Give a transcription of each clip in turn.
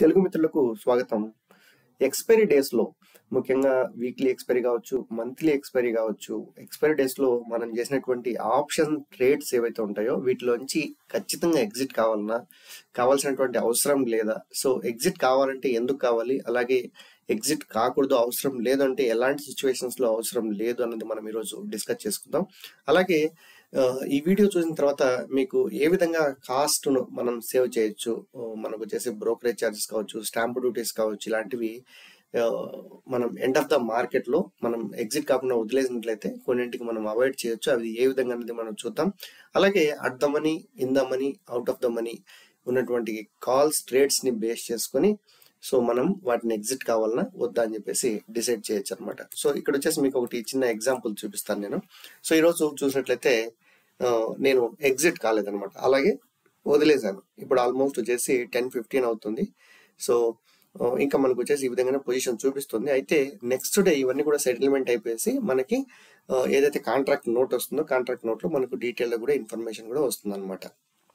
తెలుగు మిత్రులకు స్వాగతం expiry days లో ముఖ్యంగా వీక్లీ ఎక్స్పైరీ కావచ్చు మంత్లీ ఎక్స్పైరీ కావచ్చు ఎక్స్పైరీ డేస్ లో మనం చేసినటువంటి ఆప్షన్ ట్రేడ్స్ ఏవైతే ఉంటాయో వీటిలోంచి ఖచ్చితంగా ఎగ్జిట్ కావాలన్నా కావాల్సినటువంటి అవసరం లేదా సో ఎగ్జిట్ కావాలంటే ఎందుకు కావాలి అలాగే ఎగ్జిట్ కాకూడదు అవసరం లేదంటే ఎలాంటి సిచ్యువేషన్స్ లో అవసరం లేదు అన్నది మనం ఈరోజు డిస్కస్ చేసుకుందాం అలాగే ఆ, ఈ వీడియో చూసిన తర్వాత మీకు ఏ విధంగా కాస్ట్ ను మనం సేవ్ చేయొచ్చు ఆ, మనకు వచ్చేసి బ్రోకరేజ్ ఛార్జెస్ కావచ్చు స్టాంప్ డ్యూటీస్ కావచ్చు ఇలాంటివి ఆ, మనం ఎండ్ ఆఫ్ ద మార్కెట్ లో మనం ఎగ్జిట్ కాకుండా వదిలేసినట్లయితే కొన్నింటికి మనం అవాయిడ్ చేయొచ్చు అవి ఏ విధంగా అనేది మనం చూద్దాం అలాగే at the money in the money out of the money ఉన్నటువంటి కాల్స్ ట్రేడ్స్ ని బేస్ చేసుకొని సో మనం వాటిని ఎగ్జిట్ కావాలన్నా వద్దా అని చెప్పేసి డిసైడ్ చేయొచ్చు అనమాట సో ఇక్కడ వచ్చేసి మీకు ఒకటి చిన్న ఎగ్జాంపుల్ చూపిస్తాను నేను సో ఈరోజు చూసినట్లయితే ఆ, నేను ఎగ్జిట్ కాలేదనమాట అలాగే వదిలేశాను ఇప్పుడు ఆల్మోస్ట్ వచ్చేసి టెన్ ఫిఫ్టీన్ అవుతుంది సో ఆ, ఇంకా మనకు వచ్చేసి ఈ విధంగానే పొజిషన్ చూపిస్తుంది అయితే నెక్స్ట్ డే ఇవన్నీ కూడా సెటిల్మెంట్ అయిపోయేసి మనకి ఆ, ఏదైతే కాంట్రాక్ట్ నోట్ వస్తుందో కాంట్రాక్ట్ నోట్ లో మనకు డీటెయిల్ కూడా ఇన్ఫర్మేషన్ కూడా వస్తుంది అనమాట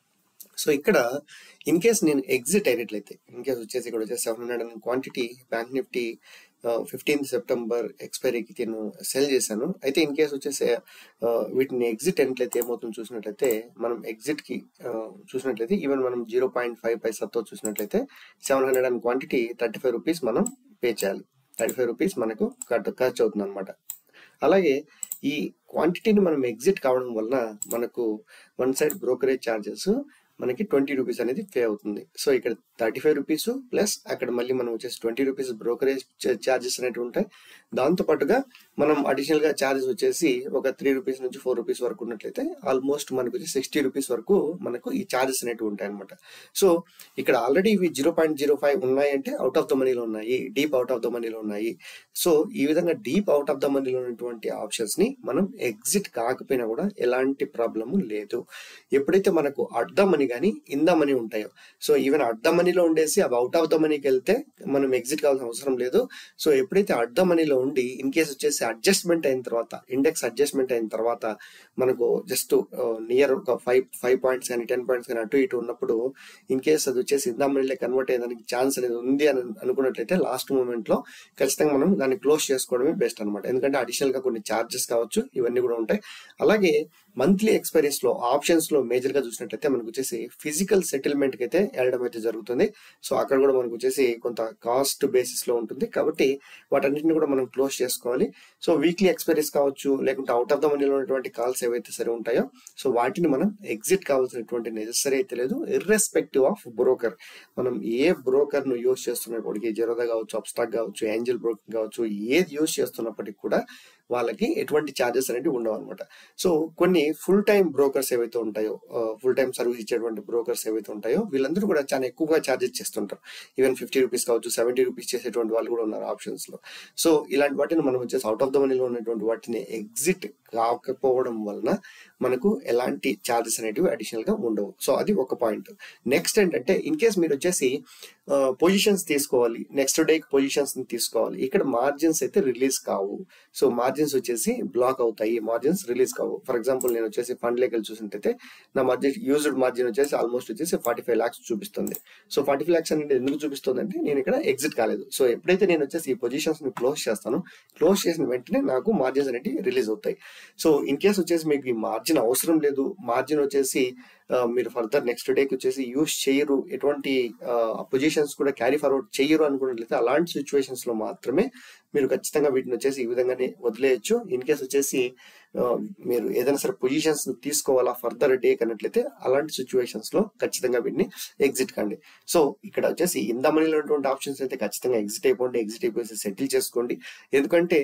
సో ఇక్కడ ఇన్ కేస్ నేను ఎగ్జిట్ అయినట్లయితే ఇన్ కేస్ వచ్చేసి ఇక్కడ వచ్చేసి seven hundred and quantity bank Nifty fifteenth September ఎక్స్పైరీకి నేను సెల్ చేశాను అయితే ఇన్ కేస్ వచ్చేసి ఆ, వీటిని ఎగ్జిట్ అయినట్లయితే ఏమవుతుంది చూసినట్లయితే మనం ఎగ్జిట్ కి ఆ, చూసినట్లయితే ఈవెన్ మనం జీరో పాయింట్ ఫైవ్ పైసాతో చూసినట్లయితే seven hundred and quantity thirty five rupees మనం పే చేయాలి థర్టీ ఫైవ్ రూపీస్ మనకు ఖర్చు ఖర్చు అవుతుంది అనమాట అలాగే ఈ క్వాంటిటీని మనం ఎగ్జిట్ కావడం వలన మనకు వన్ సైడ్ బ్రోకరేజ్ ఛార్జెస్ మనకి ట్వంటీ రూపీస్ అనేది పే అవుతుంది సో ఇక్కడ థర్టీ ఫైవ్ రూపీస్ ప్లస్ అక్కడ మళ్ళీ మనం వచ్చేసి ట్వంటీ రూపీస్ బ్రోకరేజ్ ఛార్జెస్ అనేవి ఉంటాయి దాంతో పాటుగా మనం అడిషనల్ గా ఛార్జెస్ వచ్చేసి ఒక త్రీ రూపీస్ నుంచి ఫోర్ రూపీస్ వరకు ఉన్నట్లయితే ఆల్మోస్ట్ మనకు వచ్చి సిక్స్టీ రూపీస్ వరకు మనకు ఈ ఛార్జెస్ అనేవి ఉంటాయి అనమాట సో ఇక్కడ ఆల్రెడీ ఇవి జీరో పాయింట్ జీరో ఫైవ్ ఉన్నాయంటే అవుట్ ఆఫ్ ద మనీలో ఉన్నాయి డీప్ అవుట్ ఆఫ్ ద మనీలో ఉన్నాయి సో ఈ విధంగా డీప్ అవుట్ ఆఫ్ ద మనీలో ఉన్నటువంటి ఆప్షన్స్ ని మనం ఎగ్జిట్ కాకపోయినా కూడా ఎలాంటి ప్రాబ్లము లేదు ఎప్పుడైతే మనకు అట్ ద మనీ కానీ ఇన్ ద మనీ ఉంటాయో సో ఈవెన్ అట్ ద మనీలో ఉండేసి అవి అవుట్ ఆఫ్ ద మనీకి వెళ్తే మనం ఎగ్జిట్ కావాల్సిన అవసరం లేదు సో ఎప్పుడైతే అట్ ద మనీలో ఉండి ఇన్ కేస్ వచ్చేసి అడ్జస్ట్మెంట్ అయిన తర్వాత ఇండెక్స్ అడ్జస్ట్మెంట్ అయిన తర్వాత మనకు జస్ట్ నియర్ ఒక ఫైవ్ ఫైవ్ పాయింట్స్ కానీ టెన్ పాయింట్స్ కానీ అటు ఇటు ఉన్నప్పుడు ఇన్ కేస్ అది వచ్చేసి ఇందా మనీలో కన్వర్ట్ అయ్యేదానికి ఛాన్స్ అనేది ఉంది అని అనుకున్నట్లయితే లాస్ట్ మూమెంట్ లో ఖచ్చితంగా మనం దాన్ని క్లోజ్ చేసుకోవడమే బెస్ట్ అనమాట ఎందుకంటే అడిషనల్ గా కొన్ని ఛార్జెస్ కావచ్చు ఇవన్నీ కూడా ఉంటాయి అలాగే మంత్లీ ఎక్స్పైరీస్ లో ఆప్షన్స్ లో మేజర్ గా చూసినట్లయితే మనకు వచ్చేసి ఫిజికల్ సెటిల్మెంట్ కి అయితే వెళ్ళడం అయితే జరుగుతుంది సో అక్కడ కూడా మనకు వచ్చేసి కొంత కాస్ట్ బేసిస్ లో ఉంటుంది కాబట్టి వాటన్నిటిని కూడా మనం క్లోజ్ చేసుకోవాలి సో వీక్లీ ఎక్స్పైరీస్ కావచ్చు లేకుంటే అవుట్ ఆఫ్ ద మనీలో ఉన్నటువంటి కాల్స్ ఏవైతే సరే ఉంటాయో సో వాటిని మనం ఎగ్జిట్ కావాల్సినటువంటి నెసరీ అయితే లేదు ఇర్రెస్పెక్టివ్ ఆఫ్ బ్రోకర్ మనం ఏ బ్రోకర్ ను యూజ్ చేస్తున్నప్పటికీ జెరోదా కావచ్చు అప్స్టాక్ కావచ్చు ఏంజల్ బ్రోకింగ్ కావచ్చు ఏది యూజ్ చేస్తున్నప్పటికీ కూడా వాళ్ళకి ఎటువంటి ఛార్జెస్ అనేవి ఉండవు అనమాట సో కొన్ని ఫుల్ టైం బ్రోకర్స్ ఏవైతే ఉంటాయో ఫుల్ టైం సర్వీస్ ఇచ్చేటువంటి బ్రోకర్స్ ఏవైతే ఉంటాయో వీళ్ళందరూ కూడా చాలా ఎక్కువగా ఛార్జెస్ చేస్తుంటారు ఈవెన్ ఫిఫ్టీ రూపీస్ కావచ్చు సెవెంటీ రూపీస్ చేసేటువంటి వాళ్ళు కూడా ఉన్నారు ఆప్షన్స్ లో సో ఇలాంటి వాటిని మనం వచ్చేసి అవుట్ ఆఫ్ ద మనీలో ఉన్నటువంటి వాటిని ఎగ్జిట్ కాకపోవడం వలన మనకు ఎలాంటి ఛార్జెస్ అనేటివి అడిషనల్ గా ఉండవు సో అది ఒక పాయింట్ నెక్స్ట్ ఏంటంటే ఇన్ కేస్ మీరు వచ్చేసి పొజిషన్స్ తీసుకోవాలి నెక్స్ట్ డే పొజిషన్స్ తీసుకోవాలి ఇక్కడ మార్జిన్స్ అయితే రిలీజ్ కావు సో మార్జిన్స్ వచ్చేసి బ్లాక్ అవుతాయి మార్జిన్స్ రిలీజ్ కావు ఫర్ ఎగ్జాంపుల్ నేను వచ్చేసి ఫండ్ లెక్కలు చూసినట్టయితే నా మార్జిన్ యూజ్డ్ మార్జిన్ వచ్చేసి ఆల్మోస్ట్ వచ్చేసి ఫార్టీ ఫైవ్ లాక్స్ చూపిస్తుంది సో ఫార్టీ ఫైవ్ లాక్స్ అనేది ఎందుకు చూపిస్తుంది అంటే నేను ఇక్కడ ఎగ్జిట్ కాలేదు సో ఎప్పుడైతే నేను వచ్చేసి ఈ పొజిషన్స్ ని క్లోజ్ చేస్తానో క్లోజ్ చేసిన వెంటనే నాకు మార్జిన్స్ అనేవి రిలీజ్ అవుతాయి సో ఇన్ కేస్ వచ్చేసి మీకు ఈ మార్జిన్ అవసరం లేదు మార్జిన్ వచ్చేసి ఆ, మీరు ఫర్దర్ నెక్స్ట్ డేకి వచ్చేసి యూస్ చేయరు ఎటువంటి పొజిషన్స్ కూడా క్యారీ ఫార్వర్డ్ చేయరు అనుకున్నట్లయితే అలాంటి సిచ్యువేషన్స్ లో మాత్రమే మీరు ఖచ్చితంగా వీటిని వచ్చేసి ఈ విధంగానే వదిలేయచ్చు ఇన్ కేస్ వచ్చేసి ఆ, మీరు ఏదైనా సరే పొజిషన్స్ తీసుకోవాలా ఫర్దర్ డే కన్నట్లయితే అలాంటి సిచ్యువేషన్స్ లో ఖచ్చితంగా వీటిని ఎగ్జిట్ కండి సో ఇక్కడ వచ్చేసి ఇంద మనీలో ఉన్నటువంటి ఆప్షన్స్ అయితే ఖచ్చితంగా ఎగ్జిట్ అయిపోండి ఎగ్జిట్ అయిపోయి సెటిల్ చేసుకోండి ఎందుకంటే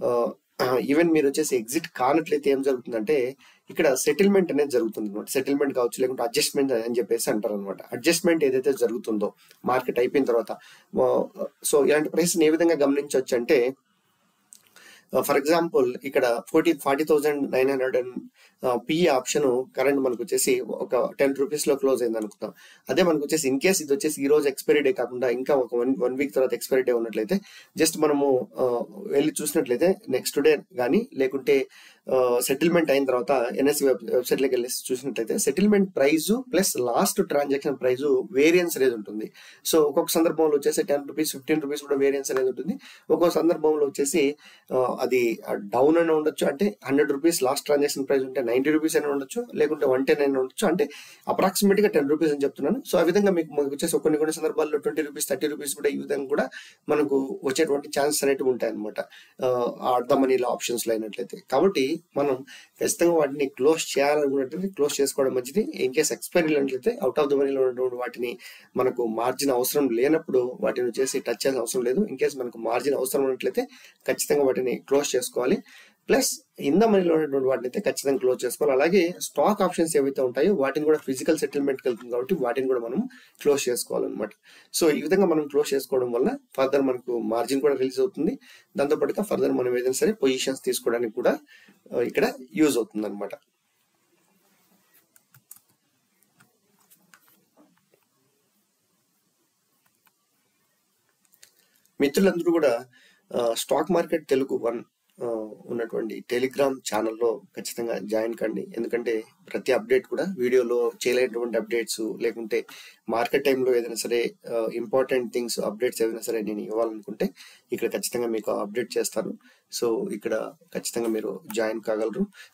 ఈవెన్ మీరు వచ్చేసి ఎగ్జిట్ కానట్లయితే ఏం జరుగుతుందంటే ఇక్కడ సెటిల్మెంట్ అనేది జరుగుతుంది అనమాట సెటిల్మెంట్ కావచ్చు లేకుంటే అడ్జస్ట్మెంట్ అని చెప్పేసి అంటారు అనమాట అడ్జస్ట్మెంట్ ఏదైతే జరుగుతుందో మార్కెట్ అయిపోయిన తర్వాత సో ఇలాంటి ప్రైస్ ఏ విధంగా గమనించవచ్చు అంటే ఫర్ ఎగ్జాంపుల్ ఇక్కడ forty forty thousand nine hundred and PE option current మనకు వచ్చేసి ఒక టెన్ రూపీస్ లో క్లోజ్ అయింది అనుకుందాం అదే మనకు వచ్చేసి ఇన్ కేస్ ఇది వచ్చేసి ఈ రోజు ఎక్స్పైరీ డే కాకుండా ఇంకా ఒక వన్ వన్ వీక్ తర్వాత ఎక్స్పైరీ డే ఉన్నట్లయితే జస్ట్ మనము ఆ, వెళ్ళి చూసినట్లయితే నెక్స్ట్ డే కానీ లేకుంటే సెటిల్మెంట్ అయిన తర్వాత ఎన్ఎస్సి వెబ్సైట్ లోకి వెళ్ళి చూసినట్లయితే settlement price plus last transaction price variance అనేది ఉంటుంది సో ఒక్కొక్క సందర్భంలో వచ్చేసి టెన్ రూపీస్ ఫిఫ్టీన్ రూపీస్ కూడా వేరియన్స్ అనేది ఉంటుంది ఒక్కొక్క సందర్భంలో వచ్చేసి ఆ, అది డౌన్ అని ఉండొచ్చు అంటే hundred rupees last transaction price ఉంటే నైన్టీ రూపీస్ అని ఉండొచ్చు లేకుంటే వన్ టెన్ అని ఉండొచ్చు అంటే అప్రాక్సిమేట్ గా టెన్ రూపీస్ అని చెప్తున్నాను సో ఆ విధంగా మీకు మనకు వచ్చేసి కొన్ని కొన్ని సందర్భాల్లో ట్వంటీ రూపీస్ థర్టీ రూపీస్ కూడా ఈ విధంగా కూడా మనకు వచ్చేటువంటి ఛాన్సెస్ అనేవి ఉంటాయి అనమాట అర్ధ మనీలో ఆప్షన్స్ లో అయినట్లయితే కాబట్టి మనం ఖచ్చితంగా వాటిని క్లోజ్ చేయాలనుకున్నట్లయితే క్లోజ్ చేసుకోవడం మంచిది ఇన్ కేస్ ఎక్స్పైరీ అయినట్లయితే అవుట్ ఆఫ్ ద మనీలో ఉన్నటువంటి వాటిని మనకు మార్జిన్ అవసరం లేనప్పుడు వాటిని వచ్చేసి టచ్ చేయాల్సిన అవసరం లేదు ఇన్ కేస్ మనకు మార్జిన్ అవసరం ఉన్నట్లయితే ఖచ్చితంగా వాటిని క్లోజ్ చేసుకోవాలి ప్లస్ ఇన్ ద మనీలో ఉన్నటువంటి వాటిని అయితే ఖచ్చితంగా క్లోజ్ చేసుకోవాలి అలాగే స్టాక్ ఆప్షన్స్ ఏవైతే ఉంటాయో వాటిని కూడా ఫిజికల్ సెటిల్మెంట్ వెళ్తుంది కాబట్టి వాటిని కూడా మనం క్లోజ్ చేసుకోవాలన్నమాట సో ఈ విధంగా మనం క్లోజ్ చేసుకోవడం వల్ల ఫర్దర్ మనకు మార్జిన్ కూడా రిలీజ్ అవుతుంది దాంతో పాటుగా ఫర్దర్ మనం ఏదైనా సరే పొజిషన్స్ తీసుకోవడానికి కూడా ఆ, ఇక్కడ యూజ్ అవుతుంది అనమాట మిత్రులందరూ కూడా ఆ, స్టాక్ మార్కెట్ తెలుగు వన్ ఆ, ఉన్నటువంటి టెలిగ్రామ్ ఛానల్లో ఖచ్చితంగా జాయిన్ కండి ఎందుకంటే ప్రతి అప్డేట్ కూడా వీడియోలో చేయలేనటువంటి అప్డేట్స్ లేకుంటే మార్కెట్ టైంలో ఏదైనా సరే ఇంపార్టెంట్ థింగ్స్ అప్డేట్స్ ఏదైనా సరే నేను ఇవ్వాలనుకుంటే ఇక్కడ ఖచ్చితంగా మీకు అప్డేట్ చేస్తాను సో ఇక్కడ ఖచ్చితంగా మీరు జాయిన్ కాగలరు